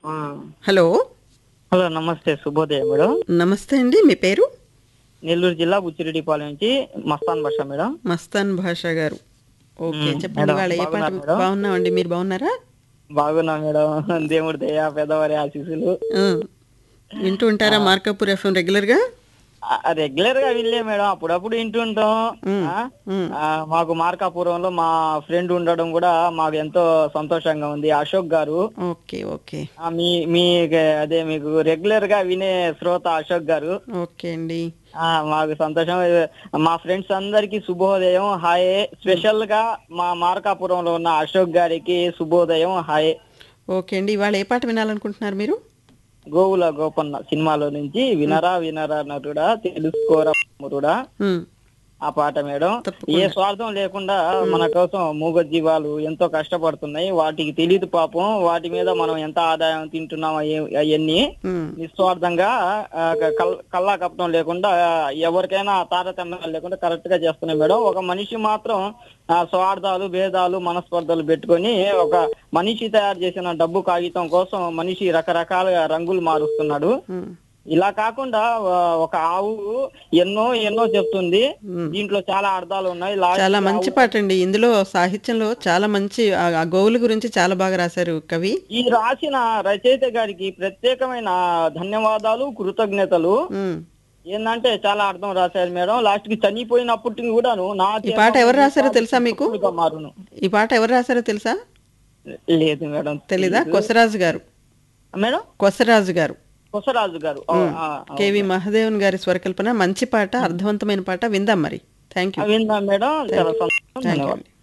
ఆ, hello hello నమస్తే శుభోదయం మేడం నమస్తే అండి మీ పేరు నెల్లూరు జిల్లా బుచ్చిరెడ్డిపాలెం నుంచి మస్తాన్ భాష మేడం మస్తాన్ భాష గారు ఓకే మ్మ్. చెప్పండి మేడం, వాళ్ళ ఏ పాట బాగున్నారా మేడం? బాగున్నామండి మీరు బాగున్నారా బాగున్నా మేడం దేవుడి దయ పెద్దవారి ఆశీస్సులు ఆ. వింటూ ఉంటారా మార్కాపూర్ ఎఫ్ఎం రెగ్యులర్గా రెగ్యులర్ గా వినలే మేడం అప్పుడప్పుడు వింటుంటాం మ్మ్. ఆ, మ్మ్. ఆ, మాకు మార్కాపురంలో మా ఫ్రెండ్ ఉండడం కూడా మాకు ఎంతో సంతోషంగా ఉంది అశోక్ గారు ఓకే ఓకే ఆ, మీ మీ అదే మీకు రెగ్యులర్ గా వినే శ్రోత అశోక్ గారు ఓకే అండి ఆ మాకు సంతోషం మా ఫ్రెండ్స్ అందరికి శుభోదయం హాయ్ స్పెషల్ గా మా మార్కాపురంలో ఉన్న అశోక్ గారికి శుభోదయం హాయ్ ఓకే అండి ఇవాళ ఏ పాట వినాలనుకుంటున్నారు మీరు గోవుల గోపన్న సినిమాలో నుంచి వినరా వినరా నటుడా తెలుసుకోరా మురుడా మ్మ్. ఆ పాట మేడం తప్పకుండా. ఏ స్వార్థం లేకుండా మన కోసం మూగ జీవాలు ఎంతో కష్టపడుతున్నాయి వాటికి తెలియదు పాపం వాటి మీద మనం ఎంత ఆదాయం తింటున్నాం అవన్నీ మ్మ్. నిస్వార్థంగా ఆ, కల్- కల్లా కప్పడం లేకుండా ఆ, ఎవరికైనా తారతమ్యాలు లేకుండా కరెక్ట్ గా చేస్తున్నాయి మేడం ఒక మనిషి మాత్రం ఆ, స్వార్థాలు భేదాలు మనస్పర్ధలు పెట్టుకొని ఒక మనిషి తయారు చేసిన డబ్బు కాగితం కోసం మనిషి రకరకాల రంగులు మారుస్తున్నాడు మ్మ్. ఇలా కాకుండా ఆ, ఒక ఆవు ఎన్నో ఎన్నో చెప్తుంది మ్మ్. దీంట్లో చాలా అర్థాలు ఉన్నాయి లాస్ట్ చాలా మంచి పాట అండి ఇందులో సాహిత్యంలో చాలా మంచి ఆ ఆ గోవుల గురించి చాలా బాగా రాశారు కవి ఈ రాసిన రచయిత గారికి ప్రత్యేకమైన ధన్యవాదాలు కృతజ్ఞతలు మ్మ్. ఏంటంటే చాలా అర్థం రాశారు మేడం లాస్ట్ కి చనిపోయినప్పటికి కూడాను నా ఈ పాట ఎవరు రాశారో తెలుసా మీకు తప్పుగా మారును ఈ పాట ఎవరు రాశారో తెలుసా లేదు మేడం తెలీదా కొసరాజు గారు మేడం కొసరాజు గారు కొసరాజు గారు ఆ, ఆ, ఆ. కేవి మహాదేవన్ గారి స్వరకల్పన మంచి పాట అర్థవంతమైన పాట విందాం మరి థ్యాంక్ యూ విందా మేడం చాలా సంతోషం థ్యాంక్ యూ ధన్యవాదాలు